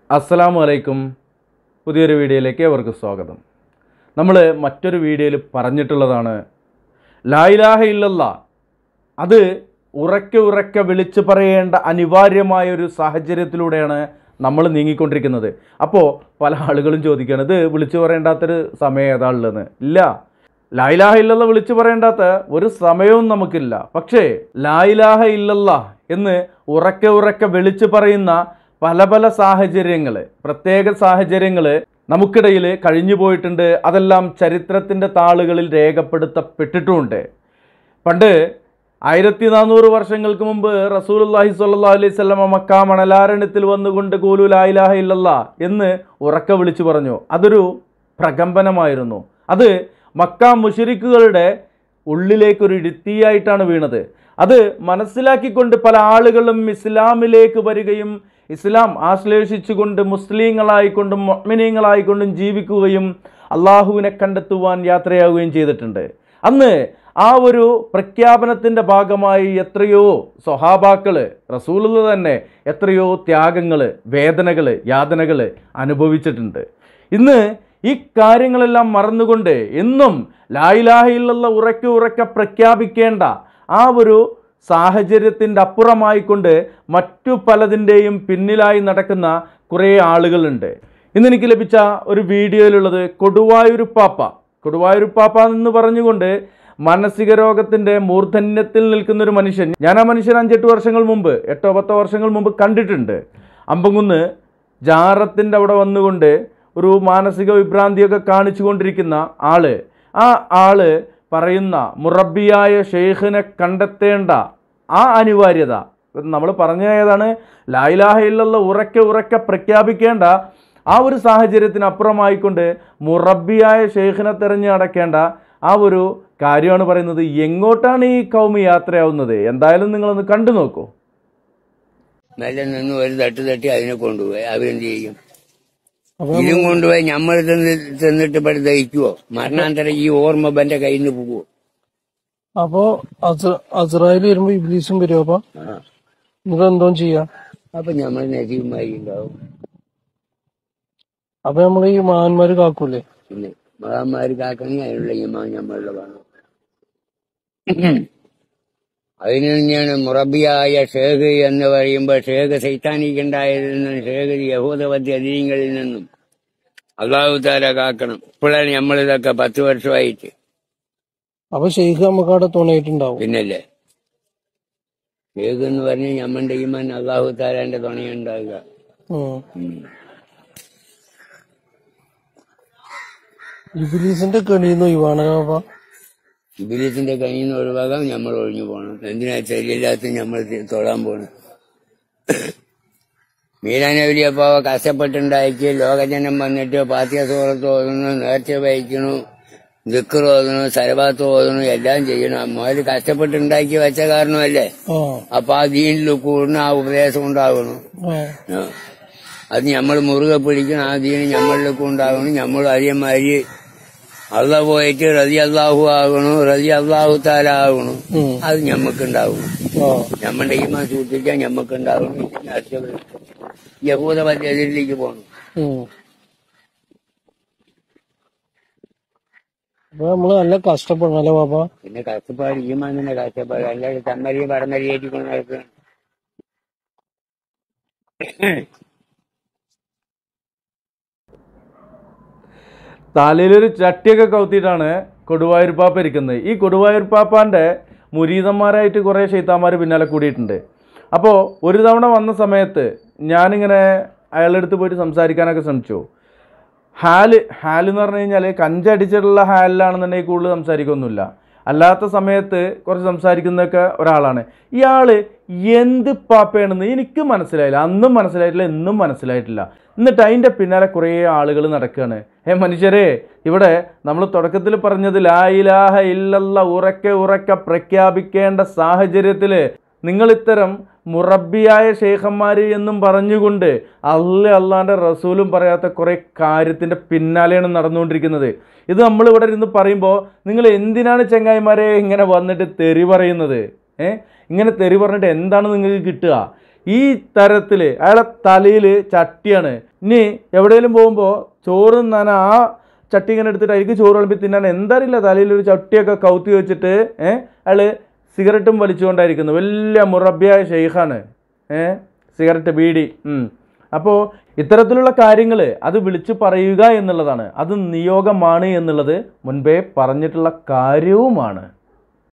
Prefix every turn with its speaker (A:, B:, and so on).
A: അസ്സലാമു അലൈക്കും പുതിയൊരു വീഡിയോയിലേക്ക് അവർക്ക് സ്വാഗതം നമ്മൾ മറ്റൊരു വീഡിയോയിൽ പറഞ്ഞിട്ടുള്ളതാണ് ലായിലാഹ ഇല്ലല്ല അത് ഉറക്കെ ഉറക്കെ വിളിച്ചു പറയേണ്ട അനിവാര്യമായ ഒരു സാഹചര്യത്തിലൂടെയാണ് നമ്മൾ നീങ്ങിക്കൊണ്ടിരിക്കുന്നത് അപ്പോൾ പല ആളുകളും ചോദിക്കുകയാണ് ഇത് വിളിച്ചു പറയേണ്ടാത്തൊരു സമയം ഏതാ ഉള്ളതെന്ന് ഇല്ല ലായിലാഹ ഇല്ലല്ല വിളിച്ചു പറയേണ്ടാത്ത ഒരു സമയവും നമുക്കില്ല പക്ഷേ ലായിലാഹ ഇല്ലല്ല എന്ന് ഉറക്കെ ഉറക്കെ വിളിച്ചു പറയുന്ന പല പല സാഹചര്യങ്ങൾ പ്രത്യേക സാഹചര്യങ്ങൾ നമുക്കിടയിൽ കഴിഞ്ഞു പോയിട്ടുണ്ട് അതെല്ലാം ചരിത്രത്തിൻ്റെ താളുകളിൽ രേഖപ്പെടുത്തപ്പെട്ടിട്ടുമുണ്ട് പണ്ട് ആയിരത്തി നാനൂറ് വർഷങ്ങൾക്ക് മുമ്പ് റസൂലുല്ലാഹി സ്വല്ലല്ലാഹു അലൈഹി സ്വലമ മക്ക മണലാരണത്തിൽ വന്നുകൊണ്ട് കൂലു ലായിലാഹ ഇല്ലല്ല എന്ന് ഉറക്കെ വിളിച്ചു പറഞ്ഞു അതൊരു പ്രകമ്പനമായിരുന്നു അത് മക്ക മുഷരിക്കുകളുടെ ഉള്ളിലേക്കൊരു ഇടുത്തിയായിട്ടാണ് വീണത് അത് മനസ്സിലാക്കിക്കൊണ്ട് പല ആളുകളും ഇസ്ലാമിലേക്ക് വരികയും ഇസ്ലാം ആശ്ലേഷിച്ചുകൊണ്ട് മുസ്ലിങ്ങളായിക്കൊണ്ടും മൊമിനീങ്ങളായിക്കൊണ്ടും ജീവിക്കുകയും അള്ളാഹുവിനെ കണ്ടെത്തുവാൻ യാത്രയാവുകയും ചെയ്തിട്ടുണ്ട് അന്ന് ആ ഒരു പ്രഖ്യാപനത്തിൻ്റെ ഭാഗമായി എത്രയോ സ്വഹാബാക്കൾ റസൂലുള്ള തന്നെ എത്രയോ ത്യാഗങ്ങൾ വേദനകൾ യാതനകൾ അനുഭവിച്ചിട്ടുണ്ട് ഇന്ന് ഈ കാര്യങ്ങളെല്ലാം മറന്നുകൊണ്ട് എന്നും ലായിലാഹയിലുള്ള ഉറക്കെ ഉറക്കെ പ്രഖ്യാപിക്കേണ്ട ആ ഒരു സാഹചര്യത്തിൻ്റെ അപ്പുറമായിക്കൊണ്ട് മറ്റു പലതിൻ്റെയും പിന്നിലായി നടക്കുന്ന കുറേ ആളുകളുണ്ട് ഇന്ന് എനിക്ക് ലഭിച്ച ഒരു വീഡിയോയിലുള്ളത് കൊടുവായൂരുപ്പാപ്പ കൊടുവായൂരുപ്പാപ്പ എന്ന് പറഞ്ഞുകൊണ്ട് മാനസിക രോഗത്തിൻ്റെ മൂർധന്യത്തിൽ നിൽക്കുന്ന ഒരു മനുഷ്യൻ ഞാൻ ആ മനുഷ്യൻ അഞ്ചെട്ട് വർഷങ്ങൾ മുമ്പ് എട്ടോ പത്തോ വർഷങ്ങൾ മുമ്പ് കണ്ടിട്ടുണ്ട് അമ്പങ്കുന്ന് ജാറത്തിൻ്റെ അവിടെ വന്നുകൊണ്ട് ഒരു മാനസിക വിഭ്രാന്തിയൊക്കെ കാണിച്ചു കൊണ്ടിരിക്കുന്ന ആള് ആ ആള് പറയുന്ന മുറബിയായ ഷെയ്ഖിനെ കണ്ടെത്തേണ്ട ആ അനിവാര്യത നമ്മൾ പറഞ്ഞ ഏതാണ് ലായിലാഹ ഇല്ലല്ല ഉറക്കെ ഉറക്കെ പ്രഖ്യാപിക്കേണ്ട ആ ഒരു സാഹചര്യത്തിന് അപ്പുറമായിക്കൊണ്ട് മുറബിയായ ഷെയ്ഖിനെ തെരഞ്ഞു നടക്കേണ്ട ആ ഒരു കാര്യമാണ് പറയുന്നത് എങ്ങോട്ടാണ് ഈ കൗമി യാത്രയാവുന്നത് എന്തായാലും നിങ്ങളൊന്ന് കണ്ടു നോക്കൂ
B: മെല്ലെ നിന്ന് ഒരു തട്ട് തട്ടി അതിനെ കൊണ്ടുപോയി അവരെന്ത് ചെയ്യും ഇതും കൊണ്ടുപോയി നമ്മൾ ചെന്ന് ചെന്നിട്ട് ഇവിടെ ദഹിക്കുവോ മരണാന്തരം ഈ ഓർമ്മ ബന്റെ കയ്യിൽ നിന്ന് പോകുവോ
C: അപ്പൊ അസ്രായേൽ വരുമ്പോ ഇബ്ലീസും വരും അപ്പൊ എന്നിട്ട് എന്തോ ചെയ്യാ
B: അപ്പൊ നമ്മൾ നജീവുമായി ഉണ്ടാവും
C: അപ്പൊ നമ്മൾ ഈ മഹാന്മാര് കാക്കൂലേ
B: പിന്നെ മഹാന്മാര് കാക്കണി അതിനുള്ള ഈമാൻ നമ്മളുടെ വേണം അതിന് തന്നെയാണ് മുറബിയായ ഷേഖ് എന്ന് പറയുമ്പോൾ ഷേഖ് സൈത്താനിക്കുണ്ടായതിൽ നിന്നും ഷേഖ് യഹൂദവദ്യ അധീനങ്ങളിൽ നിന്നും അള്ളാഹു താല കാക്കണം ഇപ്പോഴാണ് നമ്മളിതൊക്കെ പത്ത് വർഷമായിട്ട്
C: അപ്പൊ ഷെയ്ഖ് നമുക്ക് അവിടെ തുണയിട്ടുണ്ടാവും
B: പിന്നല്ലേ ഷേഖ് എന്ന് പറഞ്ഞാൽ നമ്മളുടെ ഈമാൻ അള്ളാഹു താലാന്റെ തുണയുണ്ടാകുക
C: ഉം.
B: ഉം.
C: ഇബ്ലീസിന്റെ കെണിന്ന് ഒഴിവാണ് അപ്പൊ
B: ഇബിലിത്തിന്റെ കയ്യിൽ നിന്ന് ഒഴിവാകാൻ നമ്മൾ ഒഴിഞ്ഞു പോകണം എന്തിനാ ശരിയില്ലാത്ത നമ്മൾ തൊഴാൻ പോണം മീരാനവലിയപ്പാവ കഷ്ടപ്പെട്ടുണ്ടാക്കി ലോകജനം വന്നിട്ട് പാത്യ സൂറത്ത് ഓതുന്നു നേർച്ച വഹിക്കണു ദിക്കർ ഓതുന്നു സരബാത്ത് ഓതുന്നു എല്ലാം ചെയ്യണം മോല് കഷ്ടപ്പെട്ടുണ്ടാക്കി വെച്ച കാരണമല്ലേ
C: ആ
B: അപ്പൊ ആ ദീനിൽ കൂടുന്ന ആ ഉപദേശം ഉണ്ടാകണം
C: ആ
B: ആ. അത് നമ്മൾ മുറുകെ പിടിക്കണം ആ ദീന് നമ്മളിലേക്ക് ഉണ്ടാകണം നമ്മൾ അരിയന്മാര് അള്ള പോയിട്ട് റതി അള്ളാഹു ആകണു റതി അള്ളാഹു താല ആകണു
C: ഉം.
B: അത് ഞമ്മക്കുണ്ടാവും
C: ആ
B: നമ്മളുടെ ഈമാൻ സൂക്ഷിക്കാൻ ഞമ്മക്കുണ്ടാവും യഹൂദ പദ്ധതിയിലേക്ക് പോകണം
C: ഉം. അപ്പൊ നമ്മള് നല്ല കഷ്ടപ്പെടണം അല്ലേ പാപ്പ
B: പിന്നെ കഷ്ടപ്പാട് ഈമാൻ തന്നെ കഷ്ടപ്പാട് അല്ലാതെ തമ്മരി പടന്നരിയേറ്റിക്കൊണ്ട് നടക്കണം
A: തലയിലൊരു ചട്ടിയൊക്കെ കൗത്തിയിട്ടാണ് കൊടുവായൂർപ്പാപ്പ ഇരിക്കുന്നത് ഈ കൊടുവായൂർപ്പാപ്പാൻ്റെ മുരീതന്മാരായിട്ട് കുറേ ഷെയ്ത്താന്മാർ പിന്നാലെ കൂടിയിട്ടുണ്ട് അപ്പോൾ ഒരു തവണ വന്ന സമയത്ത് ഞാനിങ്ങനെ അയാളുടെ അടുത്ത് പോയിട്ട് സംസാരിക്കാനൊക്കെ ശ്രമിച്ചു ഹാല് ഹാല് എന്ന് പറഞ്ഞു കഴിഞ്ഞാൽ കഞ്ചടിച്ചിട്ടുള്ള ഹാലിലാണെന്നുണ്ടെങ്കിൽ കൂടുതൽ സംസാരിക്കൊന്നുമില്ല അല്ലാത്ത സമയത്ത് കുറച്ച് സംസാരിക്കുന്നതൊക്കെ ഒരാളാണ് ഇയാൾ എന്ത് പാപ്പയാണെന്ന് എനിക്ക് മനസ്സിലായില്ല അന്നും മനസ്സിലായിട്ടില്ല എന്നും മനസ്സിലായിട്ടില്ല എന്നിട്ട് അതിൻ്റെ പിന്നാലെ കുറേ ആളുകൾ നടക്കുകയാണ് ഏ മനുഷ്യരെ ഇവിടെ നമ്മൾ തുടക്കത്തിൽ പറഞ്ഞത് ലാ ഇലാഹ ഇല്ലല്ല ഉറക്കെ ഉറക്കെ പ്രഖ്യാപിക്കേണ്ട സാഹചര്യത്തിൽ നിങ്ങൾ ഇത്തരം മുറബിയായ ഷെയ്ഖന്മാർ എന്നും പറഞ്ഞുകൊണ്ട് അല്ല അള്ളാൻ്റെ റസൂലും പറയാത്ത കുറേ കാര്യത്തിൻ്റെ പിന്നാലെയാണ് നടന്നുകൊണ്ടിരിക്കുന്നത് ഇത് നമ്മളിവിടെ ഇരുന്ന് പറയുമ്പോൾ നിങ്ങൾ എന്തിനാണ് ചെങ്ങായിമാരെ ഇങ്ങനെ വന്നിട്ട് തെറി പറയുന്നത് ഏ ഇങ്ങനെ തെറി പറഞ്ഞിട്ട് എന്താണ് നിങ്ങൾക്ക് കിട്ടുക ഈ തരത്തിൽ അയാളെ തലയിൽ ചട്ടിയാണ് ഇനി എവിടെയെങ്കിലും പോകുമ്പോൾ ചോറ് തിന്നാൻ ആ ചട്ടി ഇങ്ങനെ എടുത്തിട്ട് അതിലേക്ക് ചോറ് വിളമ്പി തിന്നാൻ എന്തറിയില്ല തലയിൽ ഒരു ചട്ടിയൊക്കെ കൗത്തി വെച്ചിട്ട് ഏഹ് അയാൾ സിഗരറ്റും വലിച്ചുകൊണ്ടായിരിക്കുന്നു വലിയ മുറബിയായ ഷെയ്ഖാണ് ഏഹ് സിഗരറ്റ് ബീഡി അപ്പോൾ ഇത്തരത്തിലുള്ള കാര്യങ്ങൾ അത് വിളിച്ചു പറയുക എന്നുള്ളതാണ് അത് നിയോഗമാണ് എന്നുള്ളത് മുൻപേ പറഞ്ഞിട്ടുള്ള കാര്യവുമാണ്